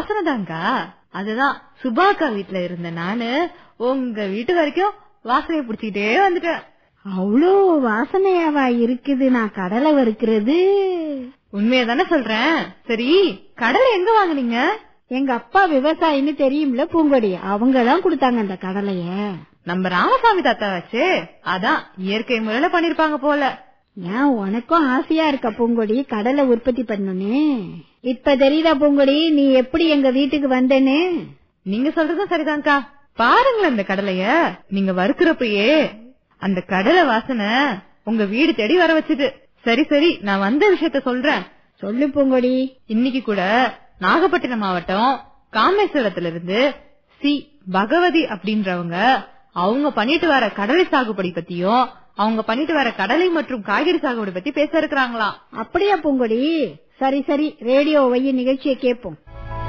வாசனை தாங்கா அதுதான் சுபாக்கா வீட்ல இருந்த நானு உங்க வீட்டு வரைக்கும் வாசனையை புடிச்சுக்கிட்டே வந்துட்டேன் அவ்வளோ வாசனையாவா இருக்குது நான் கடலை வறுக்கிறது உண்மையை தானே சொல்றேன் சரி கடலை எங்க வாங்குனீங்க எங்க அப்பா விவசாயின்னு தெரியும்ல பூங்கொடி அவங்க தான் கொடுத்தாங்க அந்த கடலைய நம்ம ராமசாமி தாத்தா வச்சு அதான் இயற்கை முறையில பண்ணிருப்பாங்க போல ஏன் உனக்கும் ஆசையா இருக்க பூங்கொடி கடலை உற்பத்தி பண்ணனே இப்ப தெரியுதா பூங்கொடி நீ எப்படி எங்க வீட்டுக்கு வந்தேன்னு நீங்க சொல்றதும் சரிதான்க்கா பாருங்களேன் இந்த கடலைய நீங்க வறுக்கிறப்பயே அந்த கடலை வாசனை உங்க வீடு தேடி வர வச்சுது சரி சரி நான் வந்த விஷயத்த சொல்றேன் சொல்லு பூங்கொடி இன்னைக்கு கூட நாகப்பட்டினம் மாவட்டம் காமேஸ்வரத்துல இருந்து சி பகவதி அப்படின்றவங்க அவங்க பண்ணிட்டு வர கடலை சாகுபடி பத்தியும் அவங்க பண்ணிட்டு வர கடலை மற்றும் காய்கறி சாகுபடி பத்தி பேச இருக்கிறாங்களாம் அப்படியா பூங்கொடி சரி சரி ரேடியோ வைய நிகழ்ச்சியை கேட்போம்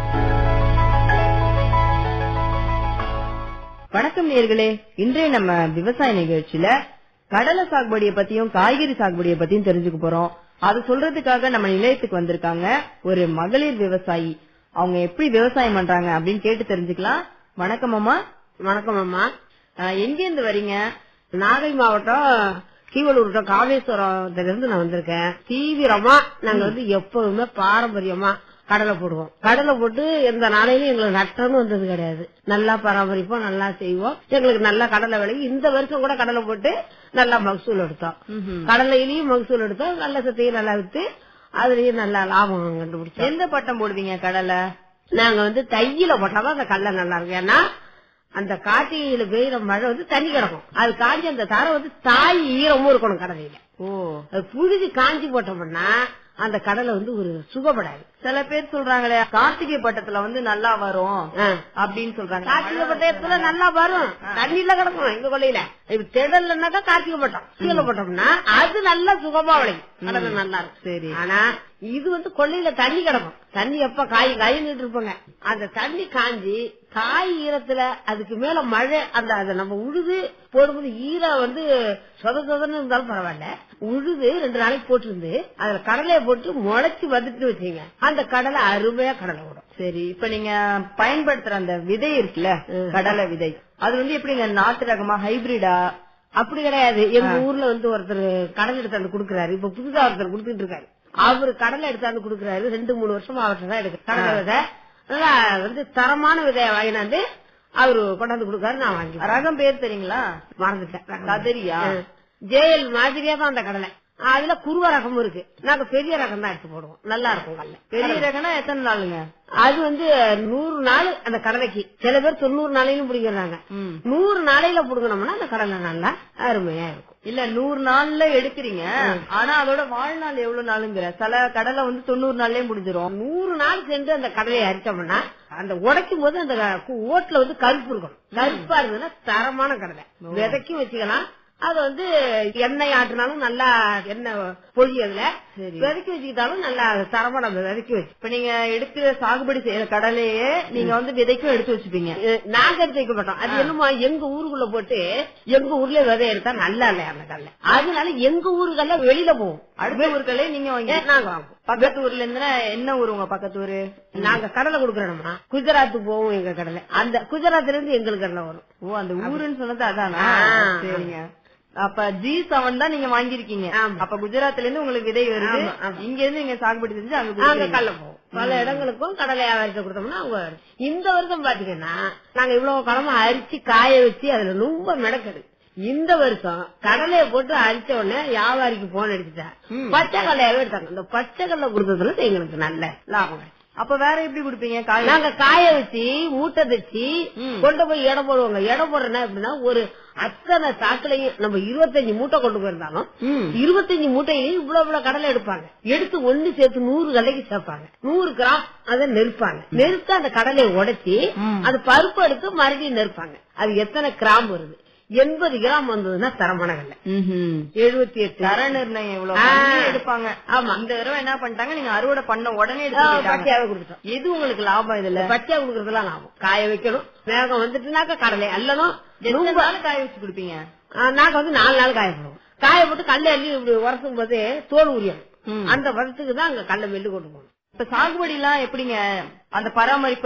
வணக்கம் நேர்களே இன்றைய நம்ம விவசாய நிகழ்ச்சியில கடலை சாகுபடியை பத்தியும் காய்கறி சாகுபடியை பத்தியும் தெரிஞ்சுக்க போறோம் அது சொல்றதுக்காக நம்ம நிலையத்துக்கு வந்திருக்காங்க ஒரு மகளிர் விவசாயி அவங்க எப்படி விவசாயம் பண்றாங்க அப்படின்னு கேட்டு தெரிஞ்சுக்கலாம் வணக்கம் அம்மா வணக்கம் அம்மா எங்க இருந்து வரீங்க நாகை மாவட்டம் கீவலூர் காமேஸ்வரத்துல இருந்து நான் வந்திருக்கேன் தீவிரமா நாங்க வந்து எப்பவுமே பாரம்பரியமா கடலை போடுவோம் கடலை போட்டு எந்த நாளையிலும் எங்களுக்கு நட்டம்னு வந்தது கிடையாது நல்லா பராமரிப்போம் நல்லா செய்வோம் எங்களுக்கு நல்லா கடலை விலைக்கு இந்த வருஷம் கூட கடலை போட்டு நல்லா மகசூல் எடுத்தோம் கடலையிலயும் மகசூல் எடுத்தோம் நல்ல சத்தையும் நல்லா வித்து அதுலயும் நல்லா லாபம் கண்டுபிடிச்சோம் எந்த பட்டம் போடுவீங்க கடலை நாங்க வந்து தையில போட்டாதான் அந்த கடலை நல்லா இருக்கும் ஏன்னா அந்த காட்டியில பெய்யுற மழை வந்து தண்ணி கிடக்கும் அது காஞ்சி அந்த தரை வந்து தாய் ஈரமும் இருக்கணும் கடலையில ஓ அது புழுதி காஞ்சி போட்டோம்னா அந்த கடலை வந்து ஒரு சுகப்படாது சில பேர் சொல்றாங்களே கார்த்திகை பட்டத்துல வந்து நல்லா வரும் ஆ. அப்படின்னு சொல்றாங்க கார்த்திகை பட்டயத்துல நல்லா வரும் தண்ணியில கிடக்கும் எங்க கொள்ளையில இப்ப திடல்னாக்கா கார்த்திகை பட்டம் கீழே போட்டோம்னா அது நல்லா சுகமா விளையும் கடலை நல்லா இருக்கும் சரி. ஆனா இது வந்து கொள்ளையில தண்ணி கிடக்கும் தண்ணி எப்ப காய் காயின்னு இருப்பாங்க அந்த தண்ணி காஞ்சி காய் ஈரத்துல அதுக்கு மேல மழை அந்த அதை நம்ம உழுது போடும்போது ஈரம் வந்து சொத சொதன்னு இருந்தாலும் பரவாயில்ல உழுது ரெண்டு நாளைக்கு போட்டிருந்து அதுல கடலையை போட்டு முளைச்சு வந்துட்டு வச்சீங்க அந்த கடலை அருமையா கடலை விடும் சரி இப்ப நீங்க பயன்படுத்துற அந்த விதை இருக்குல்ல கடலை விதை அது வந்து எப்படிங்க நாட்டு ரகமா ஹைபிரிடா அப்படி கிடையாது எங்க ஊர்ல வந்து ஒருத்தர் கடலை எடுத்தாந்து குடுக்கறாரு இப்ப புதுசா ஒருத்தர் குடுத்துட்டு இருக்காரு அவரு கடலை எடுத்தாந்து குடுக்கறாரு ரெண்டு மூணு வருஷமா அவர்கிட்ட தான் எடுக்க கடலை விதை நல்லா வந்து தரமான விதைய வாங்கினாந்து அவரு கொண்டாந்து கொடுக்காரு நான் வாங்கி ரகம் பேர் தெரியுங்களா மறந்துட்டேன் கதரியா ஜேஎல் மாதிரியா தான் அந்த கடலை அதுல குருவ ரகமும் இருக்கு நாங்க பெரிய ரகம் தான் எடுத்து போடுவோம் நல்லா இருக்கும் கடலை பெரிய ரகம்னா எத்தனை நாளுங்க அது வந்து நூறு நாள் அந்த கடலைக்கு சில பேர் தொண்ணூறு நாளையிலும் பிடிக்கிறாங்க ம். நூறு நாளையில புடுங்கணும்னா அந்த கடலை நல்லா அருமையா இருக்கும் இல்ல நூறு நாள்ல எடுக்கிறீங்க ஆனா அதோட வாழ்நாள் எவ்வளவு நாளுங்கிற சில கடலை வந்து தொண்ணூறு நாள்லயே முடிஞ்சிரும் நூறு நாள் சென்று அந்த கடலையை அரிச்சோம்னா அந்த உடைக்கும் போது அந்த கு- ஓட்டுல வந்து கருப்பு இருக்கணும் கருப்பா இருந்ததுன்னா தரமான கடலை விதைக்கும் வச்சுக்கலாம் அது வந்து எண்ணெய் ஆட்டினாலும் நல்லா எண்ணெய் பொழி அதுல சரி. விதைக்கி வச்சுக்கிட்டாலும் நல்லா தரமான விதைக்கி வச்சு இப்ப நீங்க எடுக்கிற சாகுபடி செய்யற கடலையே நீங்க வந்து விதைக்கும் எடுத்து வச்சுப்பீங்க அஹ் நாங்க எடுத்து வைக்க மாட்டோம் அது என்னமோ எங்க ஊருக்குள்ள போட்டு எங்க ஊர்ல விதை எடுத்தா நல்லா இல்லையா அந்த கடலை அதனால எங்க ஊருக்கெல்லாம் வெளியில போவோம் அடுத்த ஊர்களே நீங்க வாங்கி ஏ, நாங்க வாங்குவோம் பக்கத்து ஊர்ல இருந்து என்ன ஊர் உங்க பக்கத்து ஊரு நாங்க கடலை கொடுக்கறோம்னா குஜராத் போவோம் எங்க கடலை அந்த குஜராத்ல இருந்து எங்களுக்கு கடலை வரும் ஓ அந்த ஊருன்னு சொன்னது அதானா ஆ. சரிங்க அப்ப ஜி செவன் தான் நீங்க வாங்கிருக்கீங்க ஆமா. அப்ப குஜராத்ல இருந்து உங்களுக்கு விதை வருது ஆமா, ஆமா. இங்க இருந்து நீங்க சாகுபடி செஞ்சு அங்க நாங்க கொடுக்குறீங்க. கடலை போவோம் பல இடங்களுக்கும் கடலை வியாபாரத்தை கொடுத்தோம்னா அவங்க வரும். இந்த வருஷம் பாத்தீங்கன்னா நாங்க இவ்வளவு கடமை அரிச்சு காய வச்சு அதுல ரொம்ப மெனக்கெடு இந்த வருஷம் கடலையை போட்டு அரிச்ச உடனே வியாபாரிக்கு போன் அடிச்சுட்டா ம். பச்சை கடலையாவே எடுத்தாங்க இந்த பச்சை கடலை கொடுத்ததுல எங்களுக்கு நல்ல லாபம் கிடைச்சு. அப்ப வேற எப்படி கொடுப்பீங்க காய் நாங்க காய வச்சு மூட்டை தச்சு ம். கொண்டு போய் எடை போடுவாங்க எடை போடுறேன்னா எப்படின்னா ஒரு அத்தனை சாக்குலையும் நம்ம இருபத்தஞ்சு மூட்டை கொண்டு போயிருந்தாலும் ம். இருபத்தஞ்சு மூட்டையிலையும் இவ்வளவு இவ்வளவு கடலை எடுப்பாங்க எடுத்து ஒண்ணு சேர்த்து நூறு கடலைக்கு சேர்ப்பாங்க நூறு கிராம் அதை நெருப்பாங்க நெருத்து அந்த கடலையை உடைச்சி ம். அந்த பருப்பு எடுத்து மறுபடியும் நெருப்பாங்க அது எத்தனை கிராம் வருது எண்பது கிராம் வந்ததுன்னா தரமான கடலை ம்ஹும். எழுபத்தி எட்டு தர நிர்ணயம் இவ்வளவு ஆ. பண்ணி எடுப்பாங்க ஆமா. இந்த தடவை என்ன பண்ணிட்டாங்க நீங்க அறுவடை பண்ண உடனே ஆ, எடுத்துக்கிட்டாங்க பச்சையாவே கொடுத்துட்டோம் எது உங்களுக்கு லாபம் இதுல பச்சையா கொடுக்கறதுலாம் லாபம் காய வைக்கணும் மேகம் வந்துட்டுனாக்கா கடலை அல்லணும் எத்தனை ரொம்ப நாள் காய வச்சு கொடுப்பீங்க ஆ, நாங்க வந்து நாலு நாள் காய போடுவோம் காய போட்டு கல்ல அள்ளி இப்படி உரசும் போது தோல் உரியணும் ம். அந்த பதத்துக்கு தான் அங்க கல்ல மெல்லு கொண்டு போகணும் இப்ப சாகுபடி எல்லாம் எப்படிங்க அந்த பராமரிப்பு